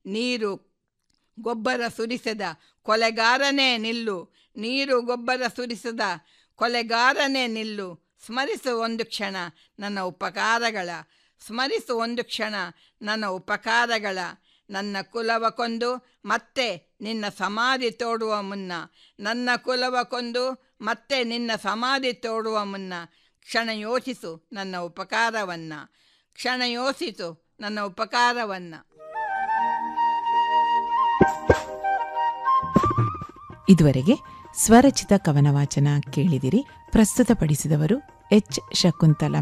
ನೀರು ಗೊಬ್ಬರ ಸುರಿಸದ ಕೊಲೆಗಾರನೇ ನಿಲ್ಲು ನೀರು ಗೊಬ್ಬರ ಸುರಿಸದ ಕೊಲೆಗಾರನೇ ನಿಲ್ಲು ಸ್ಮರಿಸು ಒಂದು ಕ್ಷಣ ನನ್ನ ಉಪಕಾರಗಳ ಸ್ಮರಿಸು ಒಂದು ಕ್ಷಣ ನನ್ನ ಉಪಕಾರಗಳ ನನ್ನ ಕುಲವ ಕೊಂದು ಮತ್ತೆ ನಿನ್ನ ಸಮಾಧಿ ತೋಡುವ ಮುನ್ನ ನನ್ನ ಕುಲವ ಕೊಂದು ಮತ್ತೆ ನಿನ್ನ ಸಮಾಧಿ ತೋಡುವ ಮುನ್ನ ಕ್ಷಣ ಯೋಚಿಸು ನನ್ನ ಉಪಕಾರವನ್ನು ಕ್ಷಣ ಯೋಚಿಸು ನನ್ನ ಉಪಕಾರವನ್ನು ಇದುವರೆಗೆ ಸ್ವರಚಿತ ಕವನ ವಾಚನ ಕೇಳಿದಿರಿ ಪ್ರಸ್ತುತಪಡಿಸಿದವರು ಎಚ್ ಶಕುಂತಲ